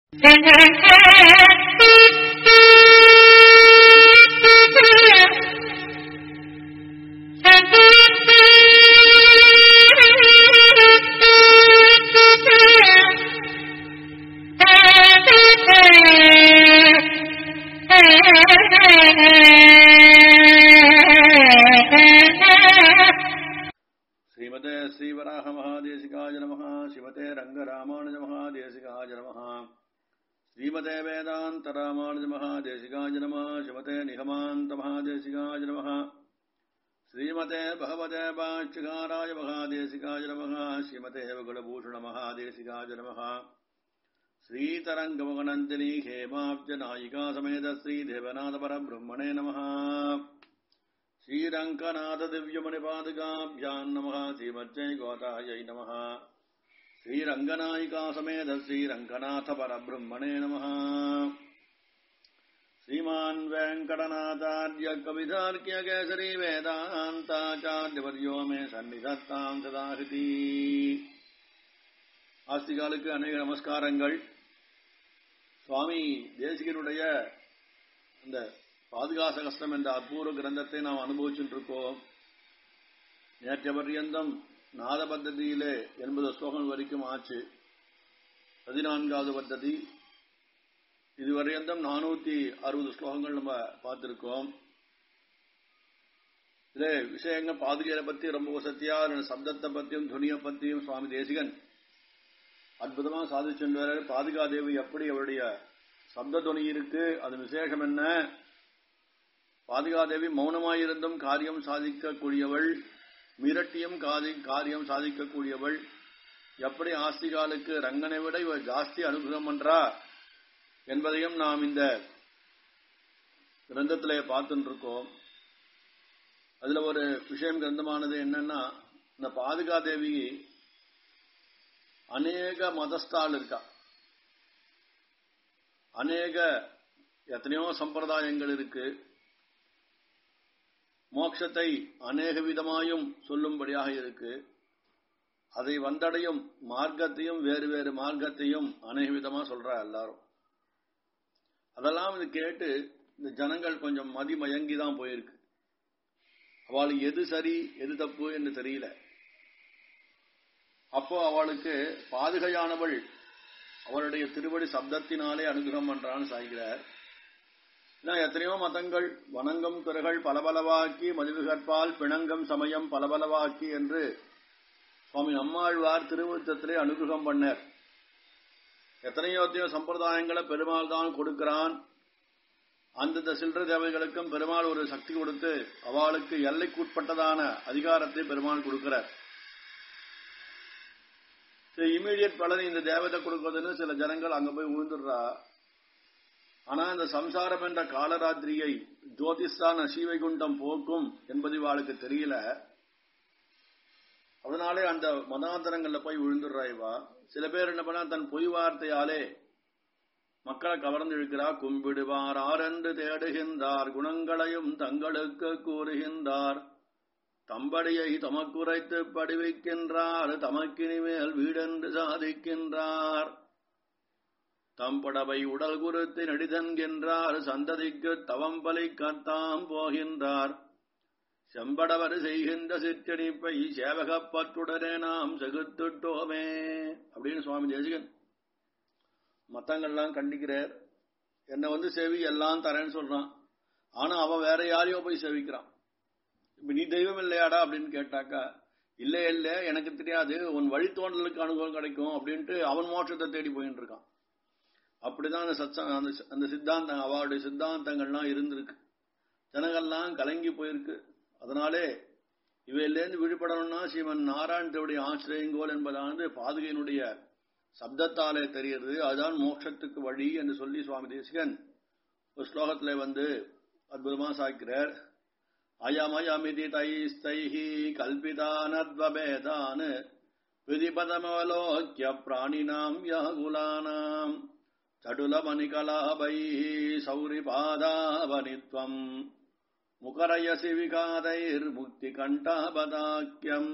ஸ்ரீமதே ஸ்ரீவராக மகாதேசிகாய நமः ஸ்ரீமதே ரங்கராமானுஜ மகாதேசிகாய நமः ஸ்ரீமதே வேதாந்த ராமானுஜ மகாதேசிகாய நமः ஸ்ரீமதே நிகமாந்த மகாதேசிகாய நமः ஸ்ரீமதே பகவதே பாட்சிகாராய மகாதேசிகாய நமः ஸ்ரீமதே குலபூஷண மகாதேசிகாய நமः ஸ்ரீதரங்கமகநந்தினி ஹேமாப்ஜ நாயிகா சமேத ஸ்ரீதேவநாத பரபிரம்மணே நமः श्रीरङ्कनाथ दिव्यमणिपादुकाभ्याम् नमः श्रीमज्जय गोतायै नमः श्रीरङ्गनायिका समेत श्रीरङ्गनाथ परब्रह्मणे नमः श्रीमान् वेङ्कटनाथार्य कवितार्क्य केसरी वेदान्ताचार्यवर्यो मे सन्निधत्ताम् सदाहृति ஆஸ்திகாலுக்கு அநேக நமஸ்காரங்கள் சுவாமி தேசிகனுடைய அந்த பாதுகாச கஷ்டம் என்ற அற்புத கிரந்தத்தை நாம் அனுபவிச்சுட்டு இருக்கோம் நேற்ற பர்யந்தம் நாத பத்ததியிலே எண்பது ஸ்லோகம் வரைக்கும் ஆச்சு பதினான்காவது பத்ததி இதுவரையந்தம் நானூத்தி அறுபது ஸ்லோகங்கள் நம்ம பார்த்திருக்கோம் இதே விஷயங்கள் பாதுகையை பத்தி ரொம்ப வசதியா சப்தத்தை பத்தியும் துணியை பத்தியும் சுவாமி தேசிகன் அற்புதமா சாதிச்சுட்டு பாதுகாதேவி எப்படி அவருடைய சப்த துணி இருக்கு அது விசேஷம் என்ன பாதுகாதேவி மௌனமாயிருந்தும் காரியம் சாதிக்கக்கூடியவள் மிரட்டியும் காதி காரியம் சாதிக்கக்கூடியவள் எப்படி ஆஸ்திகாலுக்கு ரங்கனை விட இவள் ஜாஸ்தி அனுகிரகம் பண்றா என்பதையும் நாம் இந்த கிரந்தத்திலே பார்த்துட்டு இருக்கோம் அதுல ஒரு விஷயம் கிரந்தமானது என்னன்னா இந்த பாதுகாதேவி அநேக மதஸ்தால் இருக்கா அநேக எத்தனையோ சம்பிரதாயங்கள் இருக்கு மோட்சத்தை அநேக விதமாயும் சொல்லும்படியாக இருக்கு அதை வந்தடையும் மார்க்கத்தையும் வேறு வேறு மார்க்கத்தையும் அநேக விதமா சொல்றா எல்லாரும் அதெல்லாம் இது கேட்டு இந்த ஜனங்கள் கொஞ்சம் மதிமயங்கி தான் போயிருக்கு அவளுக்கு எது சரி எது தப்பு என்று தெரியல அப்போ அவளுக்கு பாதுகையானவள் அவளுடைய திருவடி சப்தத்தினாலே அனுகிரகம் பண்றான்னு சாய்கிறார் எத்தனையோ மதங்கள் வணங்கம் துறைகள் பலபலவாக்கி மதுவிகற்பால் பிணங்கம் சமயம் பலபலவாக்கி என்று சுவாமி நம்மாழ்வார் திருவுத்தத்திலே அனுகிரகம் பண்ணார் எத்தனையோ எத்தனையோ சம்பிரதாயங்களை பெருமாள் தான் கொடுக்கிறான் அந்தந்த சில்லற தேவைகளுக்கும் பெருமாள் ஒரு சக்தி கொடுத்து அவளுக்கு எல்லைக்குட்பட்டதான அதிகாரத்தை பெருமாள் கொடுக்கிறார் இமீடியட் பலன் இந்த தேவதை கொடுக்கறதுன்னு சில ஜனங்கள் அங்க போய் விழுந்துடுறா ஆனா இந்த சம்சாரம் என்ற காலராத்திரியை ஜோதிஷான ஸ்ரீவைகுண்டம் போக்கும் என்பது இவாளுக்கு தெரியல அதனாலே அந்த மதாந்தரங்கள்ல போய் விழுந்துடுறா இவா சில பேர் என்ன பண்ணா தன் பொய் வார்த்தையாலே மக்களை கவர்ந்து இழுக்கிறா கும்பிடுவார் ஆரென்று தேடுகின்றார் குணங்களையும் தங்களுக்கு கூறுகின்றார் தம்படியை தமக்குரைத்து படிவிக்கின்றார் தமக்கினிமேல் வீடென்று சாதிக்கின்றார் தம்படவை உடல் குருத்து நடிதன்கின்றார் சந்ததிக்கு தவம் பலிக்கத்தாம் போகின்றார் செம்படவர் செய்கின்ற சிற்றணிப்பை சேவகப்பற்றுடனே நாம் செகுத்துட்டோமே அப்படின்னு சுவாமி தேசிகன் மத்தங்கள்லாம் கண்டிக்கிறார் என்னை வந்து செவி எல்லாம் தரேன்னு சொல்றான் ஆனா அவன் வேற யாரையோ போய் செவிக்கிறான் இப்ப நீ தெய்வம் இல்லையாடா அப்படின்னு கேட்டாக்கா இல்ல இல்ல எனக்கு தெரியாது உன் வழித்தோன்றலுக்கு அனுபவம் கிடைக்கும் அப்படின்ட்டு அவன் மோட்சத்தை தேடி போயிட்டு இருக்கான் அப்படிதான் அந்த சச்ச அந்த சித்தாந்தம் அவளுடைய சித்தாந்தங்கள்லாம் இருந்திருக்கு ஜனங்கள்லாம் கலங்கி போயிருக்கு அதனாலே இவையிலேருந்து விடுபடணும்னா ஸ்ரீமன் நாராயணத்துடைய ஆசிரியங்கோல் என்பதானது பாதுகையினுடைய சப்தத்தாலே தெரிகிறது அதுதான் மோட்சத்துக்கு வழி என்று சொல்லி சுவாமி தேசிகன் ஒரு ஸ்லோகத்துல வந்து அற்புதமா சாய்க்கிறார் அயமயமிதி தைஸ்தைஹி கல்பிதானத்வபேதான் விதிபதமவலோக்கிய பிராணினாம் யாகுலானாம் சடுலமணிகலாபை சௌரிபாதாவனித்வம் முகரயசி விகாதைர் முக்தி கண்டாபதாக்கியம்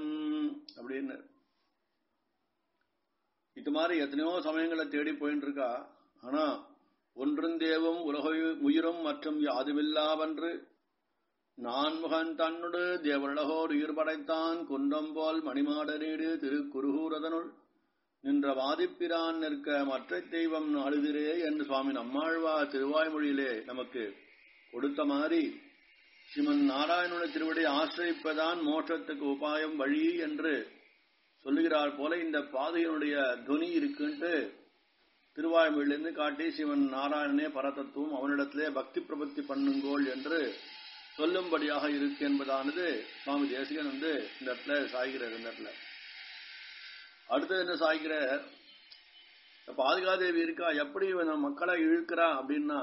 அப்படின்னு இது மாதிரி எத்தனையோ சமயங்களை தேடி போயிட்டு இருக்கா ஆனா ஒன்றுந்தேவும் உலக உயிரும் மற்றும் யாதுமில்லாவன்று நான்முகன் தன்னுடு தேவலகோர் உயிர் படைத்தான் குன்றம் போல் மணிமாடனீடு திருக்குருகூரதனுள் நின்ற வாதிப்பிரான் நிற்க மற்ற தெய்வம் நாடுகிறே என்று சுவாமி நம்மாழ்வா திருவாய்மொழியிலே நமக்கு கொடுத்த மாதிரி ஸ்ரீமன் நாராயணனுடைய திருவடி ஆசிரிப்பதான் மோட்சத்துக்கு உபாயம் வழி என்று சொல்லுகிறார் போல இந்த பாதையினுடைய துனி இருக்குன்ட்டு திருவாய்மொழியிலிருந்து காட்டி சிவன் நாராயணனே பரதத்துவம் அவனிடத்திலே பக்தி பிரபத்தி பண்ணுங்கோள் என்று சொல்லும்படியாக இருக்கு என்பதானது சுவாமி தேசிகன் வந்து இந்த இடத்துல சாய்கிறார் இந்த இடத்துல அடுத்தது என்ன சாய்கிறார் பாதுகாதேவி இருக்கா எப்படி இவன் மக்களை இழுக்கிறா அப்படின்னா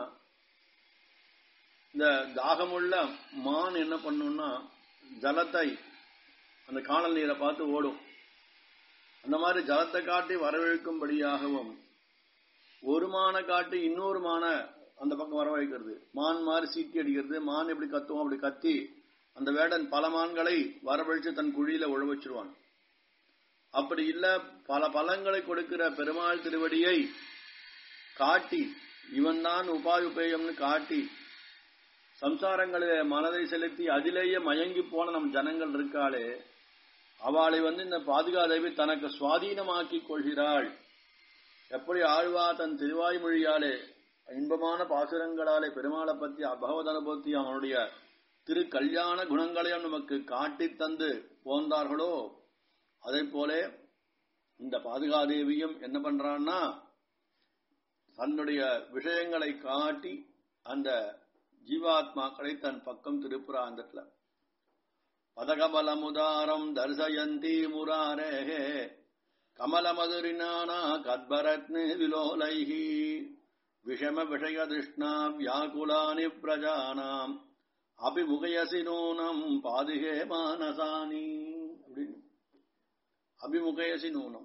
இந்த தாகமுள்ள மான் என்ன பண்ணும்னா ஜலத்தை அந்த காணல் நீரை பார்த்து ஓடும் அந்த மாதிரி ஜலத்தை காட்டி வரவழைக்கும்படியாகவும் ஒரு மான காட்டி இன்னொரு மான அந்த பக்கம் வரவழைக்கிறது மான் மாதிரி சீட்டி அடிக்கிறது மான் எப்படி கத்துவோம் அப்படி கத்தி அந்த வேடன் பல மான்களை வரவழைச்சு தன் குழியில உழ வச்சிருவான் அப்படி இல்ல பல பலங்களை கொடுக்கிற பெருமாள் திருவடியை காட்டி இவன் தான் உபாயுபேயம்னு காட்டி சம்சாரங்களிலே மனதை செலுத்தி அதிலேயே மயங்கி போன நம் ஜனங்கள் இருக்காளே அவளை வந்து இந்த பாதுகாதேவி தனக்கு சுவாதீனமாக்கி கொள்கிறாள் எப்படி ஆழ்வா தன் திருவாய்மொழியாலே இன்பமான பாசுரங்களாலே பெருமாளை பற்றி அபகவத் அனுபவத்தி அவனுடைய திரு கல்யாண குணங்களையும் நமக்கு காட்டி தந்து போந்தார்களோ அதே போல இந்த பாதுகாதேவியும் என்ன பண்றான்னா தன்னுடைய விஷயங்களை காட்டி அந்த ஜீவாத்மாக்களை தன் பக்கம் திருப்புறா அந்த இடத்துல பதகபலமுதாரம் தர்சயந்தி முராரே கமலமதுரினானா கத்பரத்னு விலோலைஹி விஷம விஷய திருஷ்ணா வியாக்குலானி பிரஜானாம் அபிமுகயசி நூனம் பாதுகே மானசானி அப்படின்னு அபிமுகயசி நூனம்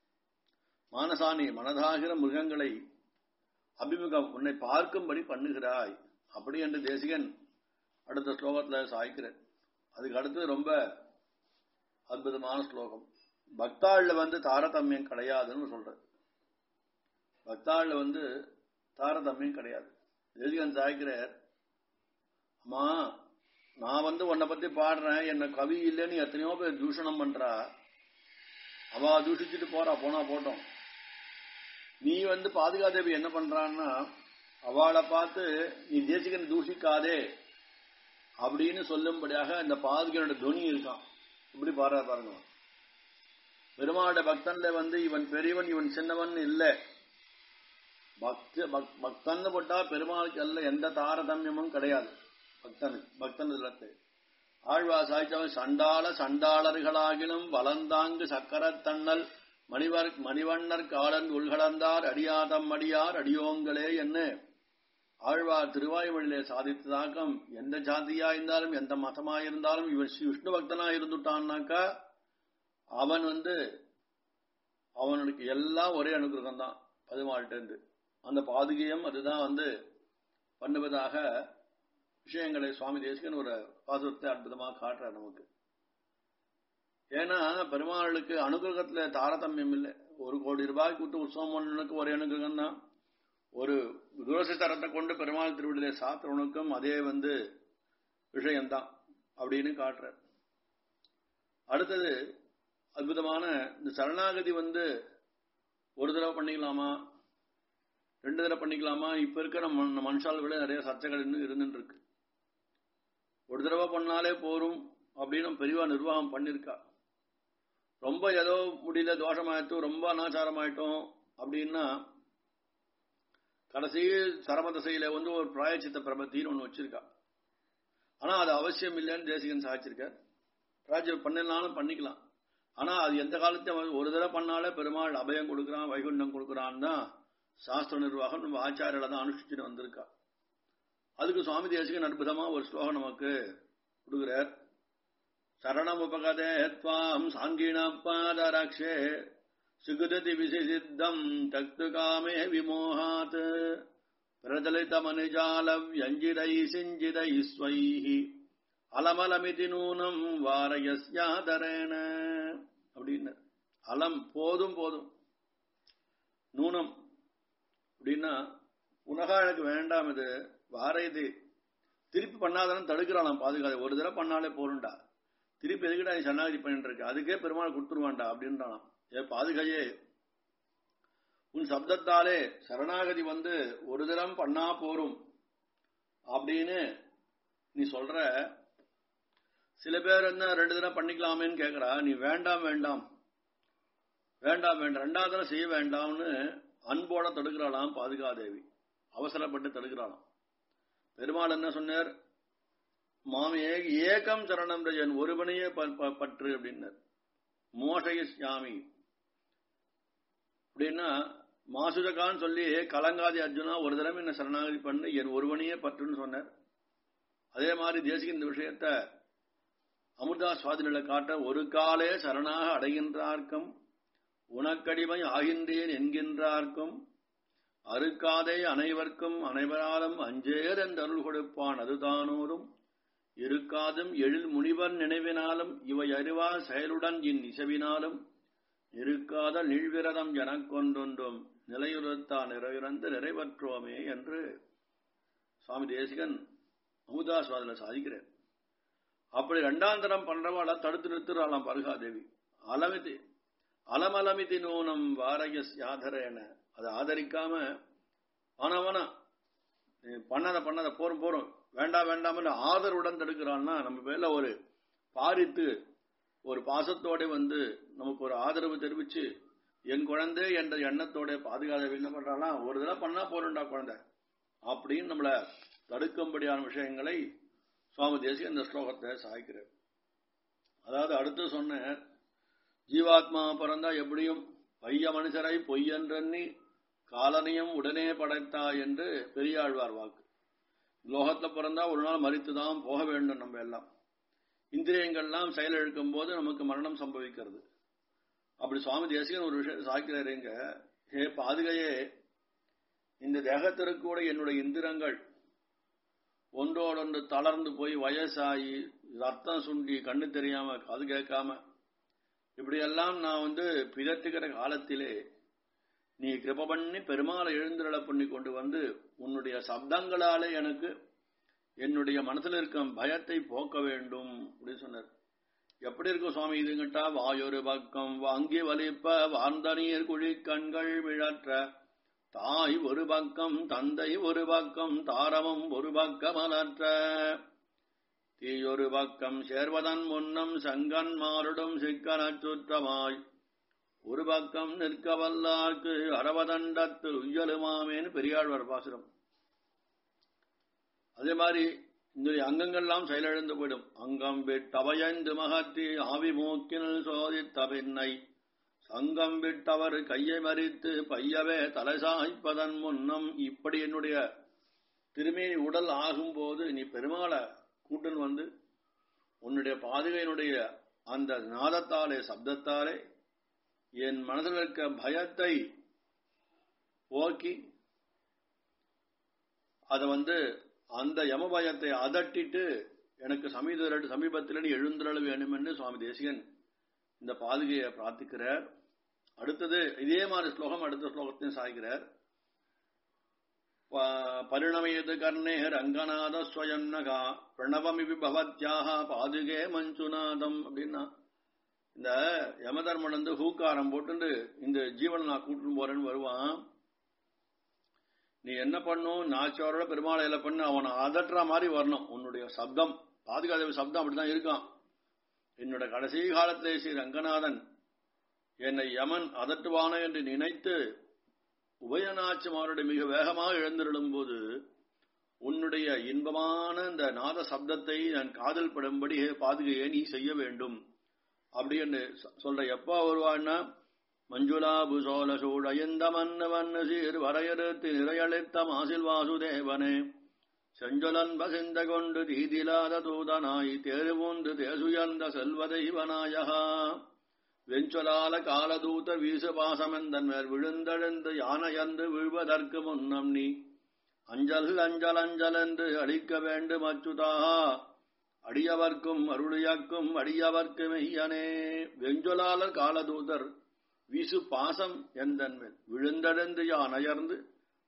மானசானி மனதாகிற மிருகங்களை அபிமுகம் உன்னை பார்க்கும்படி பண்ணுகிறாய் அப்படி என்று தேசிகன் அடுத்த ஸ்லோகத்துல சாய்க்கிறேன் அதுக்கு அடுத்து ரொம்ப அற்புதமான ஸ்லோகம் பக்தாள்ல வந்து தாரதமியம் கிடையாதுன்னு சொல்ற பக்தாள்ல வந்து தாரதமியம் கிடையாது தேசிகன் சாய்க்கிறார் அம்மா நான் வந்து உன்னை பத்தி பாடுறேன் என்ன கவி இல்லைன்னு எத்தனையோ பேர் தூஷணம் பண்றா அவ தூஷிச்சுட்டு போறா போனா போட்டோம் நீ வந்து பாதுகாதேவி என்ன பண்றான்னா அவளை பார்த்து நீ தேசிகன் தூஷிக்காதே அப்படின்னு சொல்லும்படியாக இந்த பாதுகனோட துணி இருக்கான் இப்படி பாடுற பாருங்க பெருமாட பக்தன்ல வந்து இவன் பெரியவன் இவன் சின்னவன் இல்லை பக்த பக்தன் போட்டா பெருமாளுக்கு அல்ல எந்த தாரதமியமும் கிடையாது பக்தனுக்கு பக்தன் இல்லத்து ஆழ்வா சாய்ச்சவன் சண்டாள சண்டாளர்களாகிலும் வளந்தாங்கு சக்கரத்தண்ணல் மணிவர் மணிவண்ணர் காலன் உள்கலந்தார் அடியாதம் அடியார் அடியோங்களே என்ன ஆழ்வார் திருவாயுமொழியிலே சாதித்ததாக்கம் எந்த ஜாதியா இருந்தாலும் எந்த மதமா இருந்தாலும் இவன் விஷ்ணு பக்தனா இருந்துட்டான்னாக்கா அவன் வந்து அவனுக்கு எல்லாம் ஒரே அனுகிரகம் தான் பதுமாள்கிட்ட அந்த பாதுகையம் அதுதான் வந்து பண்ணுவதாக விஷயங்களை சுவாமி தேசிகன் ஒரு பாசுரத்தை அற்புதமாக காட்டுறார் நமக்கு ஏன்னா பெருமாளுக்கு அனுகிரகத்துல தாரதமியம் இல்லை ஒரு கோடி ரூபாய்க்கு விட்டு உற்சவம் பண்ணனுக்கு ஒரே அனுகிரகம் தான் ஒரு துளசி தரத்தை கொண்டு பெருமாள் திருவிழிலே சாத்திரனுக்கும் அதே வந்து விஷயம்தான் அப்படின்னு காட்டுறார் அடுத்தது அற்புதமான இந்த சரணாகதி வந்து ஒரு தடவை பண்ணிக்கலாமா ரெண்டு தடவை பண்ணிக்கலாமா இப்ப இருக்கிற மனுஷால் விட நிறைய சர்ச்சைகள் இன்னும் இருந்துட்டு இருக்கு ஒரு தடவை பண்ணாலே போரும் அப்படின்னு பெரியவா நிர்வாகம் பண்ணிருக்கா ரொம்ப ஏதோ முடியல தோஷமாயிட்டும் ரொம்ப அனாச்சாரமாயிட்டோம் அப்படின்னா கடைசி சரம தசையில வந்து ஒரு பிராயச்சித்த பிரபத்தின்னு ஒன்று வச்சிருக்கா ஆனா அது அவசியம் இல்லைன்னு தேசிகன் சாதிச்சிருக்கார் பிராஜ்யம் பண்ணினாலும் பண்ணிக்கலாம் ஆனா அது எந்த காலத்தையும் ஒரு தடவை பண்ணாலே பெருமாள் அபயம் கொடுக்குறான் வைகுண்டம் கொடுக்குறான்னு தான் சாஸ்திர நிர்வாகம் நம்ம ஆச்சாரியில தான் அனுஷ்டிச்சுட்டு வந்திருக்கா அதுக்கு சுவாமி தேசிகன் அற்புதமா ஒரு ஸ்லோகம் நமக்கு கொடுக்குறார் சரணமுபகதே துவாம் சாங்கிண பாதரக்ஷே சுகுததி விசிசித்தம் தக்து காமே விமோகாத் பிரஜலிதமனுஜால வியஞ்சிதை சிஞ்சிதை ஸ்வைஹி அலமலமிதி நூனம் வாரயஸ்யாதரேன அப்படின்னு அலம் போதும் போதும் நூனம் அப்படின்னா உனகா எனக்கு வேண்டாம் இது வார இது திருப்பி பண்ணாதானே தடுக்கிறானாம் பாதுகாது ஒரு தடவை பண்ணாலே போருண்டா திருப்பி எதுக்கிட்ட நீ சரணாகதி பண்ணிட்டு இருக்க அதுக்கே பெருமாள் கொடுத்துருவான்டா அப்படின்றானாம் ஏ பாதுகையே உன் சப்தத்தாலே சரணாகதி வந்து ஒரு தரம் பண்ணா போரும் அப்படின்னு நீ சொல்ற சில பேர் என்ன ரெண்டு தடவை பண்ணிக்கலாமேன்னு கேக்குறா நீ வேண்டாம் வேண்டாம் வேண்டாம் வேண்டாம் ரெண்டாவது தடவை செய்ய வேண்டாம்னு அன்போட தடுக்கிறாளாம் பாதுகாதேவி அவசரப்பட்டு தடுக்கிறாளாம் பெருமாள் என்ன சொன்னார் மாமே ஏகம் சரணம் ரஜன் ஒருவனையே பற்று அப்படின்னார் மோஷயஸ்யாமி அப்படின்னா மாசுதகான்னு சொல்லி கலங்காதி அர்ஜுனா ஒரு தடவை என்ன சரணாகதி பண்ணு என் ஒருவனையே பற்றுன்னு சொன்னார் அதே மாதிரி தேசிக இந்த விஷயத்த அமிர்தா சுவாதிகளை காட்ட ஒரு காலே சரணாக அடைகின்றார்க்கும் உனக்கடிமை ஆகின்றேன் என்கின்றார்க்கும் அறுக்காதே அனைவர்க்கும் அனைவராலும் அஞ்சேர் அருள் கொடுப்பான் அதுதானோரும் இருக்காதும் எழில் முனிவர் நினைவினாலும் இவை அறிவா செயலுடன் இன் இசைவினாலும் இருக்காத நீழ்விரதம் எனக்கொன்றொன்றும் நிலையுறுத்தா நிறைவிறந்து நிறைவற்றோமே என்று சுவாமி தேசிகன் அமுதாஸ்வாதில சாதிக்கிறார் அப்படி ரெண்டாம் தரம் பண்றவாள தடுத்து நிறுத்துறாளாம் பருகாதேவி அலமிதி அலமலமிதி நூனம் வாரயஸ் யாதரேன அதை ஆதரிக்காம ஆனவனா பண்ணாத பண்ணாத போறோம் போறோம் வேண்டாம் வேண்டாம் ஆதரவுடன் தடுக்கிறான்னா நம்ம பேர்ல ஒரு பாரித்து ஒரு பாசத்தோட வந்து நமக்கு ஒரு ஆதரவு தெரிவிச்சு என் குழந்தை என்ற எண்ணத்தோட பாதுகாத என்ன பண்றாலாம் ஒரு தடவை பண்ணா போறோம்டா குழந்தை அப்படின்னு நம்மள தடுக்கும்படியான விஷயங்களை சுவாமி தேசிய இந்த ஸ்லோகத்தை சாய்க்கிறார் அதாவது அடுத்து சொன்ன ஜீவாத்மா பிறந்தா எப்படியும் பைய மனுஷரை பொய்யன்றி காலனையும் உடனே படைத்தா என்று பெரியாழ்வார் வாக்கு லோகத்துல பிறந்தா ஒரு நாள் மறித்துதான் போக வேண்டும் நம்ம எல்லாம் இந்திரியங்கள்லாம் செயலிழக்கும் போது நமக்கு மரணம் சம்பவிக்கிறது அப்படி சுவாமி தேசிகன் ஒரு விஷயம் சாய்க்கிறாருங்க ஹே பாதுகையே இந்த தேகத்திற்கு கூட என்னுடைய இந்திரங்கள் ஒன்றோடொன்று தளர்ந்து போய் வயசாகி ரத்தம் சுண்டி கண்ணு தெரியாம காது கேட்காம இப்படியெல்லாம் நான் வந்து பிதற்றுகிற காலத்திலே நீ கிருப பண்ணி பெருமாளை எழுந்திரள பண்ணி கொண்டு வந்து உன்னுடைய சப்தங்களாலே எனக்கு என்னுடைய மனசுல இருக்கும் பயத்தை போக்க வேண்டும் அப்படின்னு சொன்னார் எப்படி இருக்கும் சுவாமி இதுங்கிட்டா வாயொரு பக்கம் வாங்கி வலிப்ப வார்ந்த நீர் குழி கண்கள் விழற்ற தாய் ஒரு பக்கம் தந்தை ஒரு பக்கம் தாரமும் ஒரு பக்கம் அலற்ற தீயொரு பக்கம் சேர்வதன் முன்னம் சங்கன் மாறுடும் சிக்கனச் சுற்றமாய் ஒரு பக்கம் நிற்க வல்லார்க்கு அரவதண்டத்தில் உய்யலுமாமேன்னு பெரியாழ்வார் பாசுரம் அதே மாதிரி இந்த அங்கங்கள்லாம் செயலிழந்து போயிடும் அங்கம் விட்டவையந்து மகத்தி ஆவி மூக்கினில் சோதித்த பின்னை சங்கம் விட்டவர் கையை மறித்து பையவே தலை சாய்ப்பதன் முன்னம் இப்படி என்னுடைய திருமேனி உடல் ஆகும்போது நீ பெருமாளை கூட்டன் வந்து உன்னுடைய பாதுகையினுடைய அந்த நாதத்தாலே சப்தத்தாலே என் மனதில் இருக்க பயத்தை போக்கி அதை வந்து அந்த யம பயத்தை அதட்டிட்டு எனக்கு சமீத சமீபத்தில் எழுந்திரள வேண்டும் என்று சுவாமி தேசிகன் இந்த பாதுகையை பிரார்த்திக்கிறார் அடுத்தது இதே மாதிரி ஸ்லோகம் அடுத்த ஸ்லோகத்தையும் சாய்கிறார் பரிணமயது கர்ணே ரங்கநாத ஸ்வயன்னகா பிரணவமிபி பவத்யாக பாதுகே மஞ்சுநாதம் அப்படின்னா இந்த யமதர்மன் வந்து ஹூக்காரம் போட்டு இந்த ஜீவன் நான் கூட்டிட்டு போறேன்னு வருவான் நீ என்ன பண்ணும் நாச்சோரோட பெருமாளையில பண்ணு அவனை அதட்டுற மாதிரி வரணும் உன்னுடைய சப்தம் பாதுகாத சப்தம் அப்படிதான் இருக்கான் என்னோட கடைசி காலத்திலே ஸ்ரீ ரங்கநாதன் என்னை யமன் அதட்டுவானோ என்று நினைத்து உபயநாச்சிமாருடைய மிக வேகமாக எழுந்திருடும் போது உன்னுடைய இன்பமான இந்த நாத சப்தத்தை நான் காதல் படும்படி பாதுகையை நீ செய்ய வேண்டும் அப்படி என்று சொல்ற எப்ப வருவான்னா மஞ்சுளாபு சோழ சூழயந்த மன்ன மன்ன சீர் வரையறுத்து நிறையளித்த மாசில் வாசுதேவனே செஞ்சொலன் பசிந்த கொண்டு தீதிலாத தூதனாய் தேருவுந்து தேசுயர்ந்த செல்வதெய்வநாயகா வெஞ்சொலால காலதூத வீசு பாசமெந்தன் மேல் விழுந்தெழுந்து யானையந்து விழுவதற்கு முன்னம் நீ அஞ்சல் அஞ்சல் அஞ்சல் என்று அடிக்க வேண்டும் அச்சுதா அடியவர்க்கும் அருளியக்கும் அடியவர்க்கு மெய்யனே வெஞ்சொலாளர் காலதூதர் வீசு பாசம் எந்தன் மேல் விழுந்தெழுந்து யான் அயர்ந்து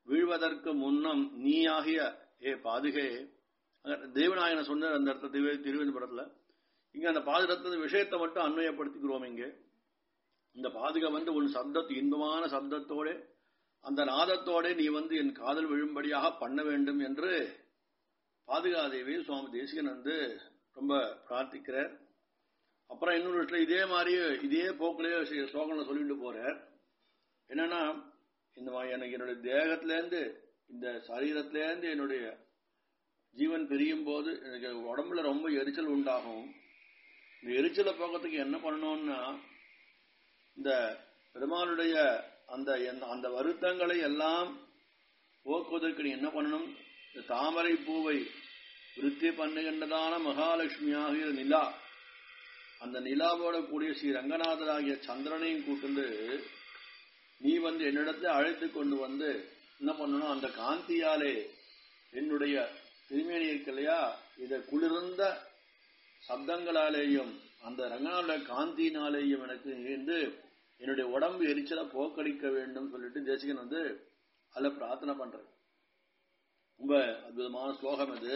வீழ்வதற்கு முன்னம் நீயாகிய ஏ பாதுகே தேவநாயகனை சொன்ன அந்த இடத்த திரு திருவனந்தபுரத்துல இங்க அந்த பாதுகத்தின் விஷயத்தை மட்டும் அன்வயப்படுத்திக்கிறோம் இங்கே இந்த பாதுகா வந்து உன் சப்தத்து இன்பமான சப்தத்தோட அந்த நாதத்தோட நீ வந்து என் காதல் விழும்படியாக பண்ண வேண்டும் என்று பாதுகாதேவி சுவாமி தேசிகன் வந்து ரொம்ப பிரார்த்திக்கிறார் அப்புறம் இன்னொரு இடத்துல இதே மாதிரியே இதே போக்கிலேயே ஸ்லோகங்களை சொல்லிட்டு போறார் என்னன்னா இந்த மாதிரி எனக்கு என்னுடைய தேகத்திலேருந்து இந்த சரீரத்திலேருந்து என்னுடைய ஜீவன் பிரியும் போது எனக்கு உடம்புல ரொம்ப எரிச்சல் உண்டாகும் இந்த எரிச்சலை போக்கத்துக்கு என்ன பண்ணணும்னா இந்த பெருமானுடைய அந்த அந்த வருத்தங்களை எல்லாம் போக்குவதற்கு நீ என்ன பண்ணணும் இந்த தாமரை பூவை விருத்தி பண்ணுகின்றதான மகாலட்சுமியாகிய நிலா அந்த நிலாவோட கூடிய ஸ்ரீ ரங்கநாதராகிய சந்திரனையும் கூட்டுந்து நீ வந்து என்னிடத்துல அழைத்து கொண்டு வந்து என்ன பண்ணணும் அந்த காந்தியாலே என்னுடைய திருமேனி இருக்கு இல்லையா இதை குளிர்ந்த சப்தங்களாலேயும் அந்த ரங்கநாத காந்தியினாலேயும் எனக்கு இருந்து என்னுடைய உடம்பு எரிச்சலை போக்கடிக்க வேண்டும் சொல்லிட்டு தேசிகன் வந்து அதில் பிரார்த்தனை பண்றேன் ரொம்ப அற்புதமான ஸ்லோகம் இது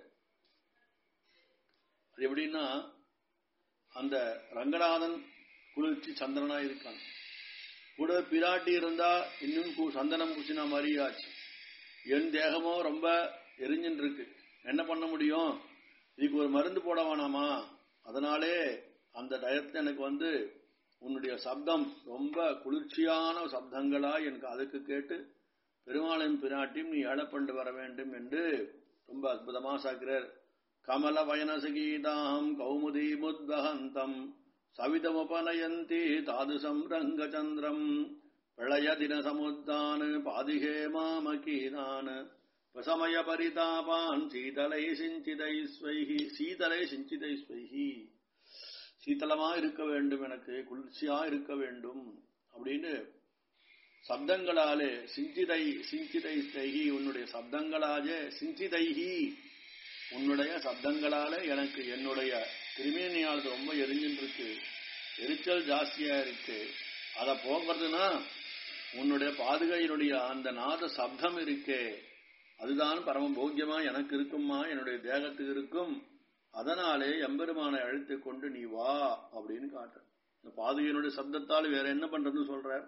அது எப்படின்னா அந்த ரங்கநாதன் குளிர்ச்சி சந்திரனா இருக்கான் கூட பிராட்டி இருந்தா இன்னும் சந்தனம் பூசினா மாதிரி ஆச்சு என் தேகமோ ரொம்ப எரிஞ்சுன்னு இருக்கு என்ன பண்ண முடியும் இதுக்கு ஒரு மருந்து போட வேணாமா அதனாலே அந்த டயத்துல எனக்கு வந்து உன்னுடைய சப்தம் ரொம்ப குளிர்ச்சியான சப்தங்களா எனக்கு அதுக்கு கேட்டு பெருமாளையும் பிராட்டியும் நீ ஏழப்பண்டு வர வேண்டும் என்று ரொம்ப அற்புதமா சாக்கிறார் கமல வயனசகீதாம் கௌமுதி முத்வகந்தம் சவிதமுபனயந்தி தாதுசம் ரங்கச்சந்திரம் பிரளய தின சமுத்தான பாதிகே மாமகீதான் பிரசமய பரிதாபான் சீதலை சிஞ்சிதை ஸ்வைஹி சீதலை சிஞ்சிதை ஸ்வைஹி சீத்தலமா இருக்க வேண்டும் எனக்கு குளிர்ச்சியா இருக்க வேண்டும் அப்படின்னு சப்தங்களாலே சிஞ்சிதை சிஞ்சிதை ஸ்தைஹி உன்னுடைய சப்தங்களாலே சிஞ்சிதைஹி உன்னுடைய சப்தங்களால எனக்கு என்னுடைய கிருமேனியால் ரொம்ப எரிஞ்சுட்டு இருக்கு எரிச்சல் ஜாஸ்தியா இருக்கு அதை போக்குறதுன்னா உன்னுடைய பாதுகையினுடைய அந்த நாத சப்தம் இருக்கே அதுதான் பரம போக்கியமா எனக்கு இருக்குமா என்னுடைய தேகத்துக்கு இருக்கும் அதனாலே எம்பெருமானை அழைத்து கொண்டு நீ வா அப்படின்னு காட்டு இந்த பாதுகையினுடைய சப்தத்தால் வேற என்ன பண்றதுன்னு சொல்ற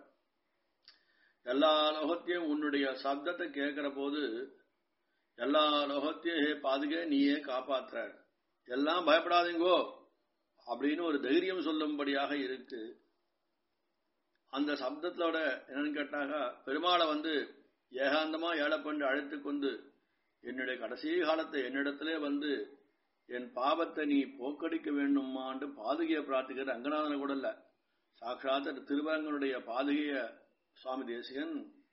எல்லா லோகத்தையும் உன்னுடைய சப்தத்தை கேட்கிற போது எல்லா லோகத்தையும் ஹே பாதுகை நீயே காப்பாற்ற எல்லாம் பயப்படாதீங்கோ அப்படின்னு ஒரு தைரியம் சொல்லும்படியாக இருக்கு அந்த சப்தத்தோட என்னன்னு கேட்டாக பெருமாளை வந்து ஏகாந்தமா ஏழப்பண்டு அழைத்து கொண்டு என்னுடைய கடைசி காலத்தை என்னிடத்திலே வந்து என் பாவத்தை நீ போக்கடிக்க வேண்டுமான்னு பாதுகையை பிரார்த்திக்கிற ரங்கநாதனை கூட இல்ல சாட்சாத் திருவரங்கனுடைய பாதுகைய சுவாமி தேசிகன்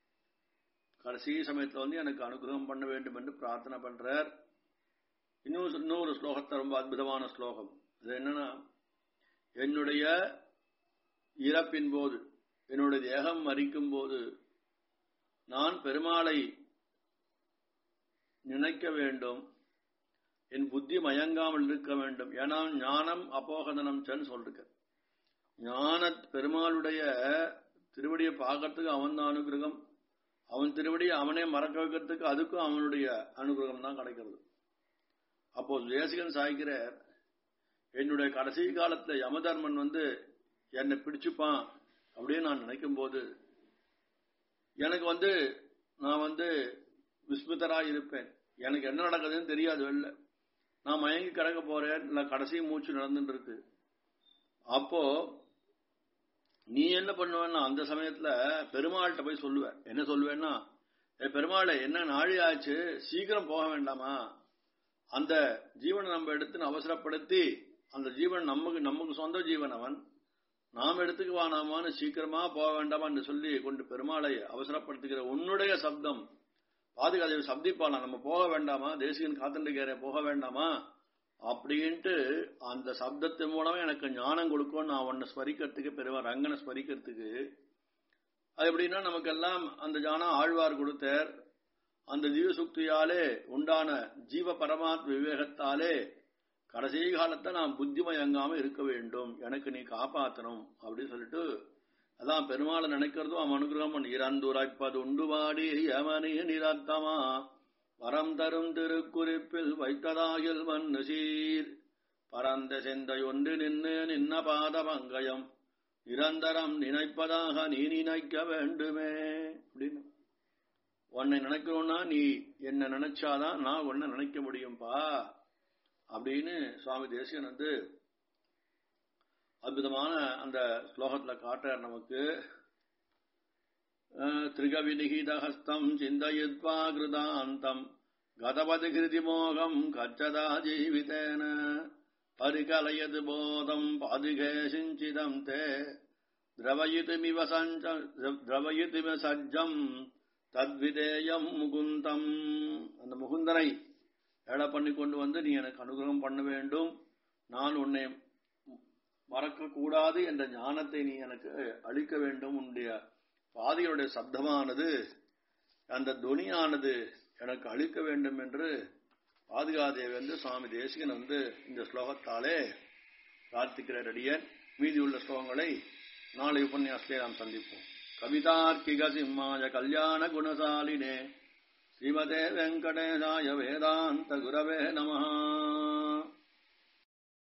கடைசி சமயத்துல வந்து எனக்கு அனுகிரகம் பண்ண வேண்டும் என்று பிரார்த்தனை பண்றார் இன்னும் இன்னொரு ஸ்லோகத்தை ரொம்ப அற்புதமான ஸ்லோகம் அது என்னன்னா என்னுடைய இறப்பின் போது என்னுடைய தேகம் மறிக்கும் போது நான் பெருமாளை நினைக்க வேண்டும் என் புத்தி மயங்காமல் இருக்க வேண்டும் ஏன்னா ஞானம் அப்போகதனம் சென்னு சொல்லிருக்க ஞான பெருமாளுடைய திருவடியை பார்க்கறதுக்கு அவன் தான் அனுகிரகம் அவன் திருவடியை அவனே மறக்க வைக்கிறதுக்கு அதுக்கும் அவனுடைய அனுகிரகம் தான் கிடைக்கிறது அப்போ தேசிகன் சாய்க்கிறார் என்னுடைய கடைசி காலத்துல யமதர்மன் வந்து என்னை பிடிச்சுப்பான் அப்படின்னு நான் நினைக்கும் போது எனக்கு வந்து நான் வந்து விஸ்மிதரா இருப்பேன் எனக்கு என்ன நடக்குதுன்னு தெரியாது வெளில நான் மயங்கி கிடக்க போறேன் இல்ல கடைசி மூச்சு நடந்துட்டு இருக்கு அப்போ நீ என்ன பண்ணுவேன்னா அந்த சமயத்துல பெருமாள்கிட்ட போய் சொல்லுவேன் என்ன சொல்லுவேன்னா ஏ பெருமாளை என்ன நாழி ஆச்சு சீக்கிரம் போக வேண்டாமா அந்த ஜீவனை நம்ம எடுத்து அவசரப்படுத்தி அந்த ஜீவன் நமக்கு நமக்கு சொந்த ஜீவன் அவன் நாம் எடுத்துக்கு வானாமான்னு சீக்கிரமா போக வேண்டாமான்னு சொல்லி கொண்டு பெருமாளை அவசரப்படுத்துகிற உன்னுடைய சப்தம் பாதுகாதை சப்திப்பானா நம்ம போக வேண்டாமா தேசிகன் காத்தண்டிக்கார போக வேண்டாமா அப்படின்ட்டு அந்த சப்தத்தின் மூலமா எனக்கு ஞானம் கொடுக்கும் நான் உன்னை ஸ்மரிக்கிறதுக்கு பெருமா ரங்கனை ஸ்மரிக்கிறதுக்கு அது எப்படின்னா நமக்கெல்லாம் அந்த ஞானம் ஆழ்வார் கொடுத்தார் அந்த ஜீவசுக்தியாலே உண்டான ஜீவ பரமாத்ம விவேகத்தாலே கடைசி காலத்தை நான் புத்திமயங்காம இருக்க வேண்டும் எனக்கு நீ காப்பாற்றணும் அப்படின்னு சொல்லிட்டு அதான் பெருமாளை நினைக்கிறதும் அவன் அனுகிரகம் பண்ணி இறந்துரைப்பது உண்டு வாடி யமனி நிரத்தமா வரம் தரும் திருக்குறிப்பில் வைத்ததாகில் மண்ணு சீர் பரந்த செந்தை ஒன்று நின்று நின்ன பாத பங்கயம் நிரந்தரம் நினைப்பதாக நீ நினைக்க வேண்டுமே அப்படின்னு உன்னை நினைக்கணும்னா நீ என்ன நினைச்சாதான் நான் உன்னை நினைக்க முடியும்பா அப்படின்னு சுவாமி தேசியன் வந்து அற்புதமான அந்த ஸ்லோகத்துல காட்டுறார் நமக்கு திரிகவிநிகிதஹஸ்தம் சிந்தயித்வா கிருதாந்தம் கதபதி கிருதி மோகம் கச்சதா ஜீவிதேன பரிகலயது போதம் பாதுகே சிஞ்சிதம் தே திரவயிதுமிவ சஞ்ச திரவயிதுமிவ சஜ்ஜம் தத்விதேயம் முகுந்தம் அந்த முகுந்தனை ஏழை பண்ணி கொண்டு வந்து நீ எனக்கு அனுகிரகம் பண்ண வேண்டும் நான் உன்னை மறக்க கூடாது என்ற ஞானத்தை நீ எனக்கு அளிக்க வேண்டும் உன்னுடைய பாதையுடைய சப்தமானது அந்த துணியானது எனக்கு அளிக்க வேண்டும் என்று பாதுகாதேவி வந்து சுவாமி தேசிகன் வந்து இந்த ஸ்லோகத்தாலே பிரார்த்திக்கிறார் அடியன் மீதியுள்ள ஸ்லோகங்களை நாளை உபன்யாசத்தை நாம் சந்திப்போம் கவிதார்க்கிக சிம்மாய கல்யாண குணசாலினே ஸ்ரீமதே வெங்கடேசாய வேதாந்த குரவே நமஹா